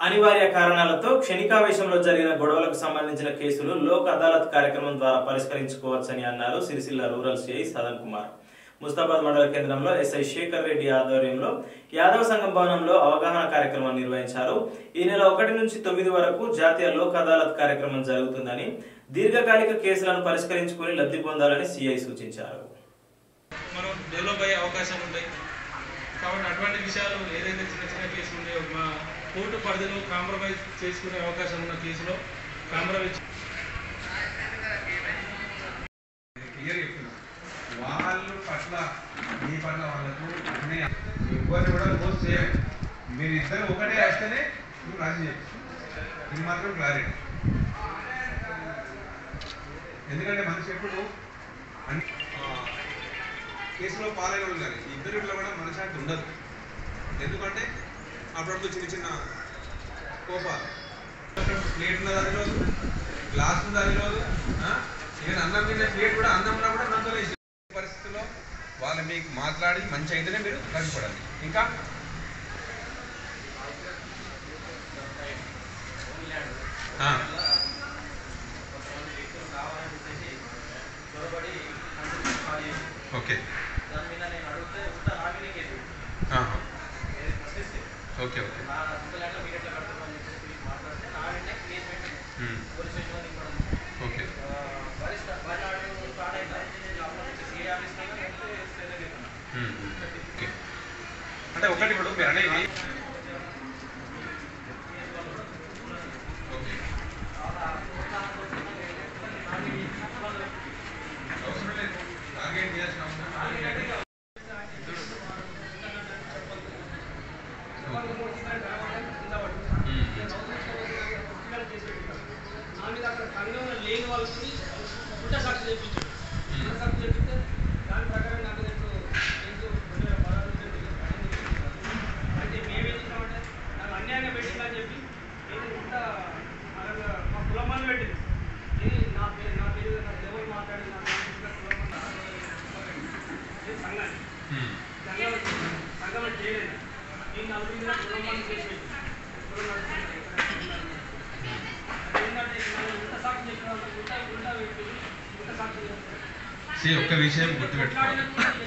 అనివార్య కారణాలతో క్షణికావేశంలో జరిగిన గొడవలకు సంబంధించిన కేసులు లోక్ అదాలత్ కార్యక్రమం ద్వారా పరిష్కరించుకోవచ్చని అన్నారు సిరిసిల్ల రూరల్ సిఐ సదన్ కుమార్ ముస్తాబాద్ మండల కేంద్రంలో ఎస్ఐ శేఖర్ రెడ్డి ఆధ్వర్యంలో యాదవ సంఘం భవనంలో అవగాహన కార్యక్రమం నిర్వహించారు ఈ నెల ఒకటి నుంచి తొమ్మిది వరకు జాతీయ లోక్ అదాలత్ కార్యక్రమం జరుగుతుందని దీర్ఘకాలిక కేసులను పరిష్కరించుకుని లబ్ధి పొందాలని సిఐ సూచించారు మనం డెవలప్ అయ్యే అవకాశం ఉంటాయి కాబట్టి అటువంటి విషయాలు ఏదైతే చిన్న చిన్న కేసులు ఉన్నాయో మా కోర్టు పరిధిలో కాంప్రమైజ్ చేసుకునే అవకాశం ఉన్న కేసులో కాంప్రమైజ్ క్లియర్ చెప్తున్నా వాళ్ళు పట్ల మీ పట్ల వాళ్ళకు అనే ఎవరిని కూడా పోస్ట్ చేయాలి మీరు ఇద్దరు ఒకటే వేస్తేనే నువ్వు రాజీ చెప్పు ఇది మాత్రం క్లారిటీ ఎందుకంటే మనిషి ఎప్పుడు అన్ని ఆ, కేసులో పాలైన వాళ్ళు కానీ ఇద్దరిలో కూడా మనశాంతి ఉండదు ఎందుకంటే అప్పుడప్పుడు చిన్న చిన్న కోపాలు ప్లేట్ ఉన్నది అది రోజు గ్లాస్ ఉంది అది రోజు ఈవెన్ అన్నం తినే ప్లేట్ కూడా అన్నం ఉన్నా కూడా నాతో పరిస్థితుల్లో వాళ్ళు మీకు మాట్లాడి మంచి అయితేనే మీరు కష్టపడాలి ఇంకా ఆ. ఓకే ఆహా. Okay okay um. Okay um. Okay అంటే ఒకటి ఇప్పుడు మీరు అనేది ఓకే అవసరం లేదు టార్గెట్ చేయాల్సిన అవసరం లేదు. లేని వాళ్ళకి ఉల్టా సాక్షి చెప్పించాడు ఉల్టా సాక్షి చెప్తే దాని ప్రకారం నాకు ఇప్పుడు కేసు రెండు వేల పదహారు నుంచి అయితే మేమేం చేసామంటే నాకు అన్యాయంగా పెట్టిందని చెప్పి నేను ఉల్టా మనకు మా కులమాన్ని పెట్టింది ఇది నా పేరు నా పేరు నా ఎవరు మాట్లాడి నా పేరు చెప్పిన కులమాన్ని ఇది సంఘాన్ని ఉమ్. సంఘం సంఘం చేయలేదు నేను నలుగురు మీద కులమాన్ని చేసి పెట్టింది కులం అదేంటంటే మనం ఉల్టా సాక్షి చెప్పిన వాళ్ళకి ఉల్టా ఉల్టా పెట్టి ఉల్టా సాక్షి చెప్తారు See, ఒక్క విషయం గుర్తుపెట్టుకోవాలి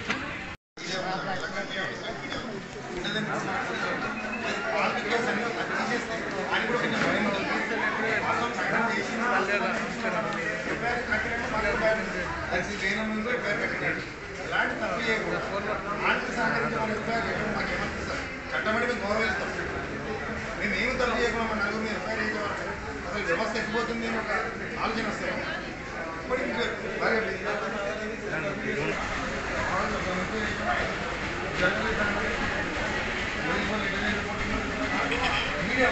చట్టబడి మేము గౌరవిస్తాం మేము ఏమి తప్పు చేయకుండా మన నలుగురిని ఎఫ్ఐఆర్ చేయగలం అసలు వ్యవస్థ ఎక్కిపోతుంది అని ఒక ఆలోచన వస్తాయి ఇప్పటికి బాగా మీడియా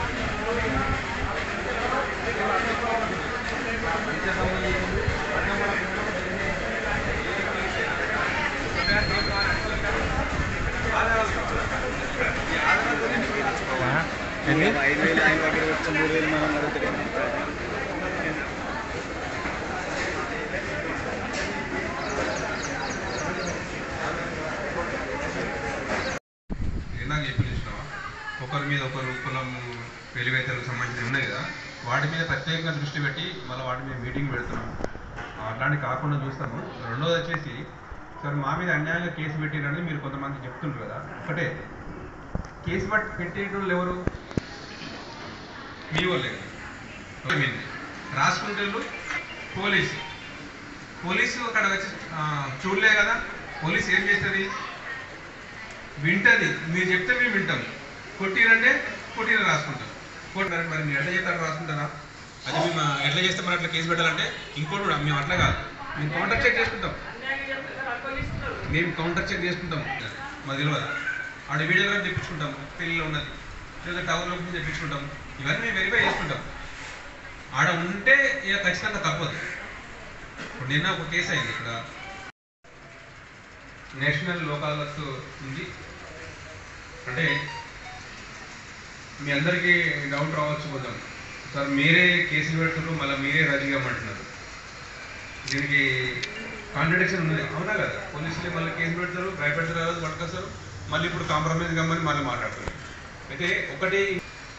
ఇందాక చెప్పినావా ఒకరి మీద ఒకరు కులం వెలివేతలకు సంబంధించి ఉన్నాయి కదా వాటి మీద ప్రత్యేకంగా దృష్టి పెట్టి మళ్ళీ వాటి మీద మీటింగ్ పెడుతున్నాం అట్లాంటి కాకుండా చూస్తాము రెండోది వచ్చేసి సార్ మా మీద అన్యాయంగా కేసు పెట్టిరని మీరు కొంతమంది చెప్తుంటారు కదా ఒకటే కేసు పట్టి పెట్టేటోళ్ళు ఎవరు మీ వాళ్ళే కదా ఒక మీది రాసుకుంటే పోలీసు పోలీసు అక్కడ వచ్చి ఆ, చూడలే కదా పోలీసు ఏం చేస్తుంది వింటది మీరు చెప్తే మేము వింటాం కొట్టిరంటే కొట్టిన రాసుకుంటాం కొట్టినారు మరి మీరు ఎట్లా చేస్తారు రాసుకుంటారా అది మేము ఆ, ఎట్లా చేస్తే మరి అట్లా కేసు పెట్టాలంటే ఇంకోటి కూడా మేము అట్లా కాదు మేము కౌంటర్ చెక్ చేసుకుంటాం మేము కౌంటర్ చెక్ చేసుకుంటాం మాది తెలియదు ఆడ వీడియోగ్రాఫ్ తెప్పించుకుంటాం పెళ్ళిలో ఉన్నది లేదా టవర్లో నుంచి తెప్పించుకుంటాం ఇవన్నీ మేము వెరిఫై చేసుకుంటాం ఆడ ఉంటే ఇక ఖచ్చితంగా తప్పదు ఇప్పుడు నిన్న ఒక కేసు అయింది ఇక్కడ నేషనల్ లోక్ అదాలత్ ఉంది అంటే మీ అందరికీ డౌట్ రావచ్చు కొంచెం సార్ మీరే కేసులు పెడుతున్నారు మళ్ళీ మీరే రజీ కమ్మంటున్నారు దీనికి కాంట్రడిక్షన్ ఉన్నది అవునా కదా పోలీసులు మళ్ళీ కేసు పెడతారు భయపెడతారు కదా పట్టుకొస్తారు మళ్ళీ ఇప్పుడు కాంప్రమైజ్ కమ్మని మళ్ళీ మాట్లాడతారు అయితే ఒకటి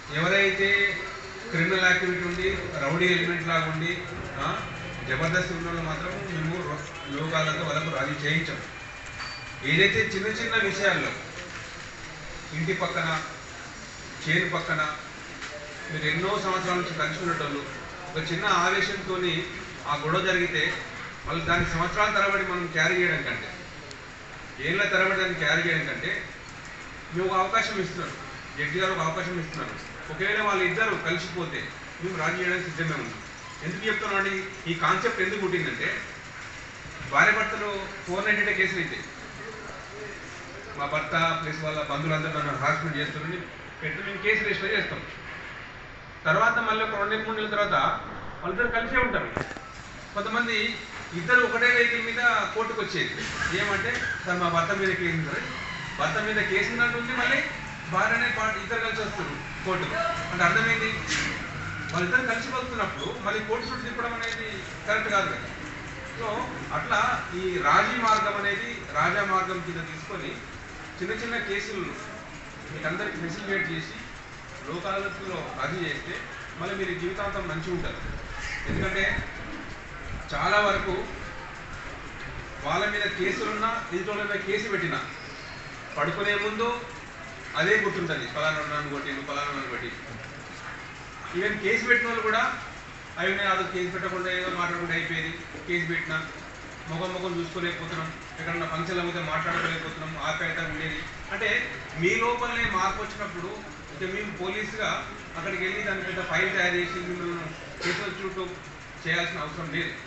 ఎవరైతే క్రిమినల్ యాక్టివిటీ ఉండి రౌడీ ఎలిమెంట్ లాగా ఉండి ఆ, జబర్దస్త్ ఉన్న వాళ్ళు మాత్రం మేము రో- లోకాలతో వాళ్ళకు రాజీ చేయించాం ఏదైతే చిన్న చిన్న విషయాల్లో ఇంటి పక్కన చేను పక్కన మీరు ఎన్నో సంవత్సరాల నుంచి కలిసి ఉండేటోళ్ళు ఒక చిన్న ఆవేశంతో ఆ గొడవ జరిగితే మళ్ళీ దాన్ని సంవత్సరాల తరబడి మనం క్యారీ చేయడం కంటే ఏళ్ళ తరబడి దాన్ని క్యారీ చేయడం కంటే మేము ఒక అవకాశం ఇస్తున్నాను జడ్జి గారు ఒక అవకాశం ఇస్తున్నాను ఒకవేళ వాళ్ళు ఇద్దరు కలిసిపోతే మేము రాజీ చేయడానికి సిద్ధమే ఉన్నాం ఎందుకు చెప్తున్నాం అండి ఈ కాన్సెప్ట్ ఎందుకు పుట్టిందంటే భార్య భర్తలు ఫోర్ నైన్టీ కేసులు అయితే మా భర్త ప్లస్ వాళ్ళ బంధువులందరూ నన్ను హరాస్మెంట్ చేస్తున్నారని పెట్టి మేము కేసు రిజిస్టర్ చేస్తాం తర్వాత మళ్ళీ ఒక రెండు మూడు నెలల తర్వాత వాళ్ళిద్దరు కలిసే ఉంటారు కొంతమంది ఇద్దరు ఒకటే వెహికల్ మీద కోర్టుకు వచ్చేది ఏమంటే సార్ మా భర్త మీద కేసు ఉంది సార్ భర్త మీద కేసు ఉన్నట్టుంది మళ్ళీ భార్యనే పాటు ఇద్దరు కలిసి వస్తారు కోర్టుకు అంటే అర్థమైంది వాళ్ళిద్దరు కలిసి బతుకున్నప్పుడు మళ్ళీ కోర్టు చుట్టూ తిప్పడం అనేది కరెక్ట్ కాదు కదా సో అట్లా ఈ రాజీ మార్గం అనేది రాజా మార్గం కింద తీసుకొని చిన్న చిన్న కేసులను మీకు అందరికి ఫెసిలిటేట్ చేసి లోకాలతో రాజీ చేస్తే మళ్ళీ మీరు జీవితాంతం మంచిగా ఉంటారు ఎందుకంటే చాలా వరకు వాళ్ళ మీద కేసులున్నా ఎదుటి మీద కేసు పెట్టినా పడుకునే ముందు అదే గుర్తుంటుంది ఫలానా నన్ను కొట్టిండు ఫలానా నన్ను కొట్టి ఈవెన్ కేసు పెట్టిన వాళ్ళు కూడా అవి నేను అదో కేసు పెట్టకుండా ఏదో మాట్లాడకుండా అయిపోయేది కేసు పెట్టినా ముఖం ముఖం చూసుకోలేకపోతున్నాం ఎక్కడన్నా ఫంక్షన్లు పోతే మాట్లాడుకోలేకపోతున్నాం ఆప్యాయత ఉండేది అంటే మీ లోపలనే మార్పు వచ్చినప్పుడు ఇక మేము పోలీసుగా అక్కడికి వెళ్ళి దాని పెద్ద ఫైల్ తయారు చేసి మిమ్మల్ని కేసుల చుట్టూ చేయాల్సిన అవసరం లేదు